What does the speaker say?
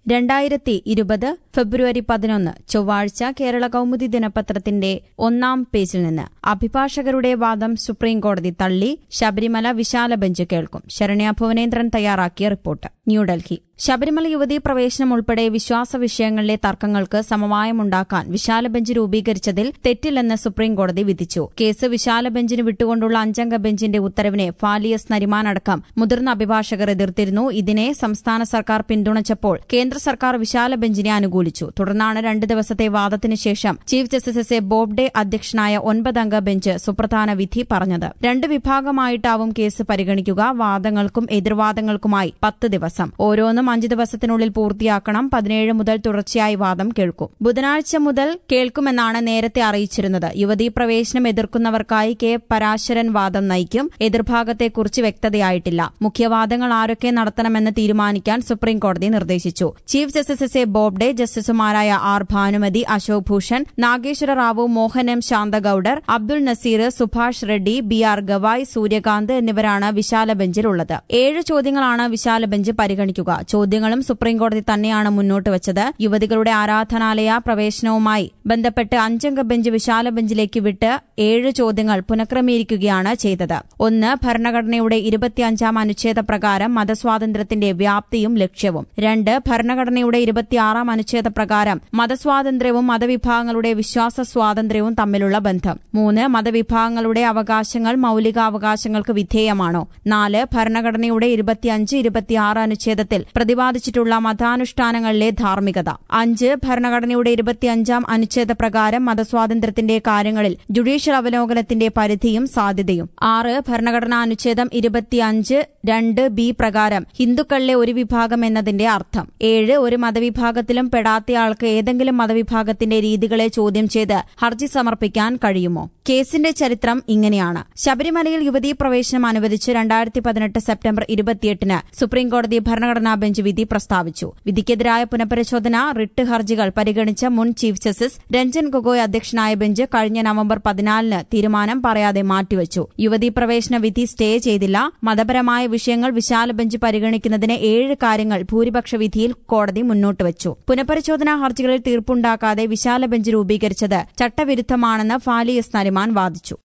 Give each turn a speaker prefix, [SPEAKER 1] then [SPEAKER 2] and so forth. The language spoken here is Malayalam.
[SPEAKER 1] രണ്ടായിരത്തി ഇരുപത് ഫെബ്രുവരി പതിനൊന്ന് ചൊവ്വാഴ്ച കേരള കൗമുദി ദിനപത്രത്തിന്റെ ഒന്നാം പേജിൽ നിന്ന് അഭിഭാഷകരുടെ വാദം സുപ്രീംകോടതി തള്ളി ശബരിമല വിശാല ബെഞ്ച് കേൾക്കും ശരണ്യ ഭുവനേന്ദ്രൻ തയ്യാറാക്കിയ റിപ്പോർട്ട് ന്യൂഡൽഹി ശബരിമല യുവതീ പ്രവേശനം ഉൾപ്പെടെ വിശ്വാസ വിഷയങ്ങളിലെ തർക്കങ്ങൾക്ക് സമവായമുണ്ടാക്കാൻ വിശാല ബെഞ്ച് രൂപീകരിച്ചതിൽ തെറ്റില്ലെന്ന് സുപ്രീംകോടതി വിധിച്ചു കേസ് വിശാല ബെഞ്ചിന് വിട്ടുകൊണ്ടുള്ള അഞ്ചംഗ ബെഞ്ചിന്റെ ഉത്തരവിനെ ഫാലിയസ് നരിമാൻ അടക്കം മുതിർന്ന അഭിഭാഷകർ എതിർത്തിരുന്നു ഇതിനെ സംസ്ഥാന സർക്കാർ പിന്തുണച്ചപ്പോൾ കേന്ദ്ര സർക്കാർ വിശാല ബെഞ്ചിനെ അനുകൂലിച്ചു തുടർന്നാണ് രണ്ട് ദിവസത്തെ വാദത്തിന് ശേഷം chief justice S A Bobde അധ്യക്ഷനായ ഒൻപതംഗ ബെഞ്ച് സുപ്രധാന വിധി പറഞ്ഞത് രണ്ട് വിഭാഗമായിട്ടാവും കേസ് പരിഗണിക്കുക വാദങ്ങൾക്കും എതിർവാദങ്ങൾക്കുമായി പത്ത് ദിവസം ഓരോന്നും അഞ്ച് ദിവസത്തിനുള്ളിൽ പൂർത്തിയാക്കണം പതിനേഴ് മുതൽ തുടർച്ചയായി വാദം കേൾക്കും ബുധനാഴ്ച മുതൽ കേൾക്കുമെന്നാണ് നേരത്തെ അറിയിച്ചിരുന്നത് യുവതീ പ്രവേശനം എതിർക്കുന്നവർക്കായി കെ പരാശരൻ വാദം നയിക്കും എതിർഭാഗത്തെക്കുറിച്ച് വ്യക്തതയായിട്ടില്ല മുഖ്യവാദങ്ങൾ ആരൊക്കെ നടത്തണമെന്ന് തീരുമാനിക്കാൻ സുപ്രീംകോടതി നിർദ്ദേശിച്ചു chief justice S A Bobde ജസ്റ്റിസുമാരായ R Bhanumathi Ashok Bhushan Nageswara Rao Mohan M Shantanagoudar Abdul Nazeer Subhash Reddy B R Gavai Suryakant എന്നിവരാണ് വിശാല ബെഞ്ചിലുള്ളത് ഏഴ് ചോദ്യങ്ങളാണ് വിശാല ബെഞ്ച് പരിഗണിക്കുക ചോദ്യങ്ങളും സുപ്രീംകോടതി തന്നെയാണ് മുന്നോട്ട് വച്ചത് യുവതികളുടെ ആരാധനാലയ പ്രവേശനവുമായി ബന്ധപ്പെട്ട് അഞ്ചംഗ ബെഞ്ച് വിശാല ബെഞ്ചിലേക്ക് വിട്ട് ഏഴ് ചോദ്യങ്ങൾ പുനഃക്രമീകരിക്കുകയാണ് ചെയ്തത് ഒന്ന് ഭരണഘടനയുടെ ഇരുപത്തിയഞ്ചാം അനുച്ഛേദ പ്രകാരം മതസ്വാതന്ത്ര്യത്തിന്റെ വ്യാപ്തിയും ലക്ഷ്യവും രണ്ട് ഭരണഘടനയുടെ ഇരുപത്തിയാറാം അനുച്ഛേദ പ്രകാരം മതസ്വാതന്ത്ര്യവും മതവിഭാഗങ്ങളുടെ വിശ്വാസ സ്വാതന്ത്ര്യവും തമ്മിലുള്ള ബന്ധം മൂന്ന് മതവിഭാഗങ്ങളുടെ അവകാശങ്ങൾ മൌലികാവകാശങ്ങൾക്ക് വിധേയമാണോ നാല് ഭരണഘടനയുടെ ഇരുപത്തിയഞ്ച് ഇരുപത്തിയാറ് അനുച്ഛേദത്തിൽ പ്രതിപാദിച്ചിട്ടുള്ള മതാനുഷ്ഠാനങ്ങളിലെ ധാർമ്മികത അഞ്ച് ഭരണഘടനയുടെ ഇരുപത്തിയഞ്ചാം അനുച്ഛേദ പ്രകാരം മതസ്വാതന്ത്ര്യത്തിന്റെ കാര്യങ്ങളിൽ ജുഡീഷ്യൽ അവലോകനത്തിന്റെ പരിധിയും സാധ്യതയും ആറ് ഭരണഘടനാ അനുച്ഛേദം ഇരുപത്തിയഞ്ച് രണ്ട് ബി പ്രകാരം ഹിന്ദുക്കളിലെ ഒരു വിഭാഗം എന്നതിന്റെ അർത്ഥം ഏഴ് ഒരു മതവിഭാഗത്തിലും പെടാത്തയാൾക്ക് ഏതെങ്കിലും മതവിഭാഗത്തിന്റെ രീതികളെ ചോദ്യം ചെയ്ത് ഹർജി സമർപ്പിക്കാൻ കഴിയുമോ കേസിന്റെ ചരിത്രം ഇങ്ങനെയാണ് ശബരിമലയിൽ യുവതീ പ്രവേശനം അനുവദിച്ച് രണ്ടായിരത്തി പതിനെട്ട് സെപ്റ്റംബർ ഇരുപത്തിയെട്ടിന് സുപ്രീംകോടതി ഭരണഘടനാ ബെഞ്ച് വിധി പ്രസ്താവിച്ചു വിധിക്കെതിരായ പുനഃപരിശോധന റിട്ട് ഹർജികൾ പരിഗണിച്ച മുൻ ചീഫ് ജസ്റ്റിസ് രഞ്ജൻ ഗൊഗോയ് അധ്യക്ഷനായ ബെഞ്ച് കഴിഞ്ഞ നവംബർ പതിനാലിന് തീരുമാനം പറയാതെ മാറ്റിവച്ചു യുവതീ പ്രവേശന വിധി സ്റ്റേ ചെയ്തില്ല മതപരമായ വിഷയങ്ങൾ വിശാല ബെഞ്ച് പരിഗണിക്കുന്നതിന് ഏഴ് കാര്യങ്ങൾ ഭൂരിപക്ഷ വിധിയിൽ കോടതി മുന്നോട്ട് വച്ചു പുനഃപരിശോധനാ ഹർജികളിൽ തീർപ്പുണ്ടാക്കാതെ വിശാല ബെഞ്ച് രൂപീകരിച്ചത് ചട്ടവിരുദ്ധമാണെന്ന് ഫാലിയസ് നരിമാൻ വാദിച്ചു